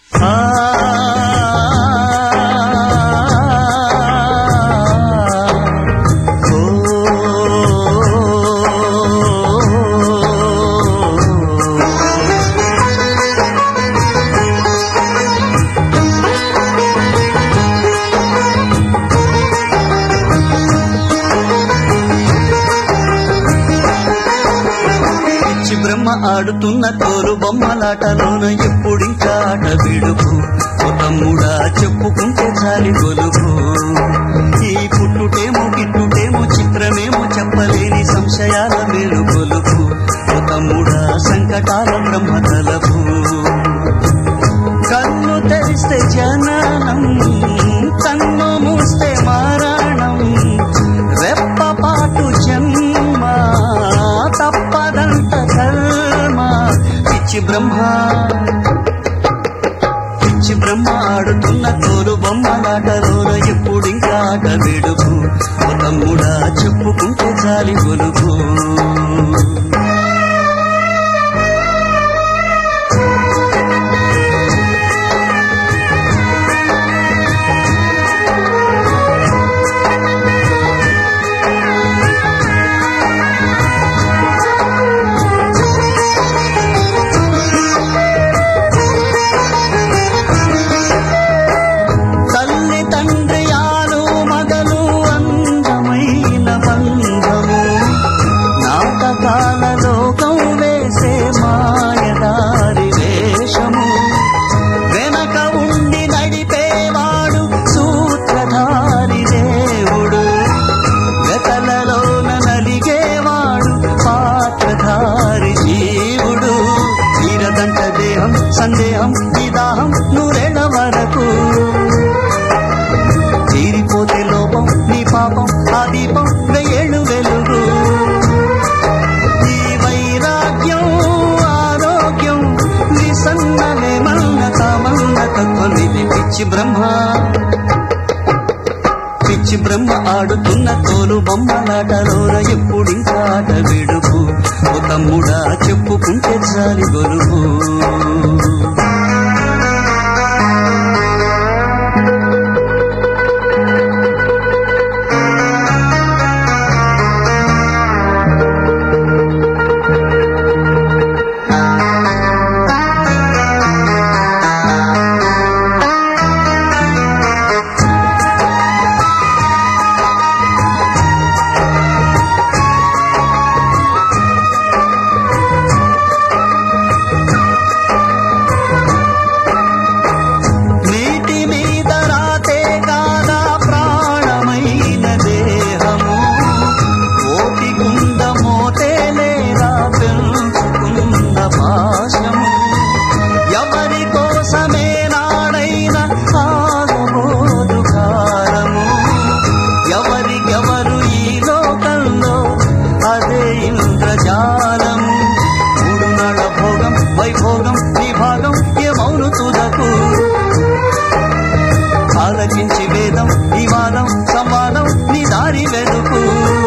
ఆ పిచ్చి బ్రహ్మ ఆడుతున్న తోలు బొమ్మలాటలోన ఎప్పుడింకా ఆట విడుపు ఓ తమ్ముడా చెప్పుకుంటే చాలి గొలుపు ఈ పుట్టుటేమో గిట్టుటేమో చిత్రమేమో చెప్పలేని సంశయాల మేలు గొలుపు ఓ తమ్ముడా సంకటాల బ్రహ్మ తలపు కన్ను తెరిస్తే జననం కన్ను మూస్తే మారణం రెప్పపాటు జన్మ తప్పదంత కర్మ పిచ్చి బ్రహ్మ పిచ్చి బ్రహ్మ ఆడుతున్న తోలు బొమ్మలాటలోన ఎప్పుడింకా ఆట విడుపు ఓ తమ్ముడా చెప్పుకుంటే చాలి గొలుపు తల్లి తండ్రి ఆలు మగలు అందమైన బంధము నాటకాల లోకం వేసే మాయదారి వేషము వెనక ఉండి నడిపేవాడు సూత్రధారి దేవుడు వెతలలోన నలిగేవాడు పాత్రధారి జీవుడు తీరదంట దేహం సందేహం విదాహం నూరేళ్ల వరకు తీరిపోతే లోపం నీ పాపం ఆ దీపం వెయ్యేళ్ళు వెలుగు ఈ వైరాగ్యం ఆరోగ్యం నిసన్నలే మన్న కామన్న తత్వం ఇది పిచ్చి బ్రహ్మ పిచ్చి బ్రహ్మ ఆడుతున్న తోలు బొమ్మలాటలోన ఎప్పుడింకా ఆట విడుపు ఓ తమ్ముడా చెప్పుకుంటే చాలి గొలుపు నీటి మీద రాతే కాదా ప్రాణమైన దేహము కోటి గుంద మోతే లేదా పెంచుకున్న భాషము ఎవరి కోసమే నాడైన ఆగబోదు కాలము ఎవరికెవరు ఈ లోకంలో అదే ఇంద్రజాలము మూడు నడ భోగం వైభోగం విభాగం ఏమౌను తుదకు ఆలకించి వేదం వివాదం సంవాదం నీ దారి వెలుకు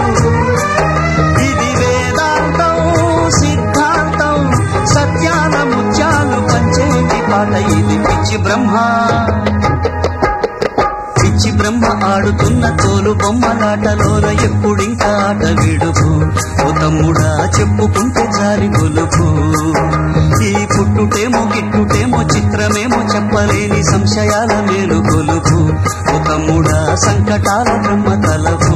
ఇది వేదాంతం సిద్ధాంతం సత్యాల ముత్యాలు పంచేటి పాట ఇది పిచ్చి బ్రహ్మ పిచ్చి బ్రహ్మ ఆడుతున్న తోలు బొమ్మలాటలోన ఎప్పుడింకా ఆట విడుపు ఓ తమ్ముడా చెప్పుకుంటే జారి గొలుపు ఈ పుట్టుటేమో గిట్టుటేమో చిత్రమేమో చెప్పలేని సంశయాల మేలు గొలుపు ఓ తమ్ముడా సంకటాల బ్రహ్మ తలపు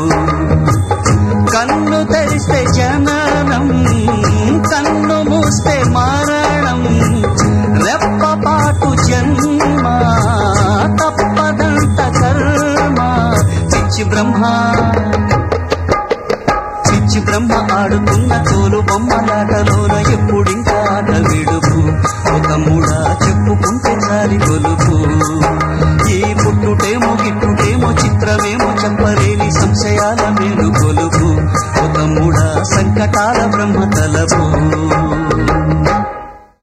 కన్ను తెరిస్తే జననం కన్ను మూస్తే మారణం రెప్పపాటు జన్మ తప్పదంత కర్మ పిచ్చి బ్రహ్మ పిచ్చి బ్రహ్మ ఆడుతున్న తోలు బొమ్మలాటలోన ఎప్పుడింకా ఆట విడుపు ఒక మూడా చెప్పుకుంటే చాలి గొలుపు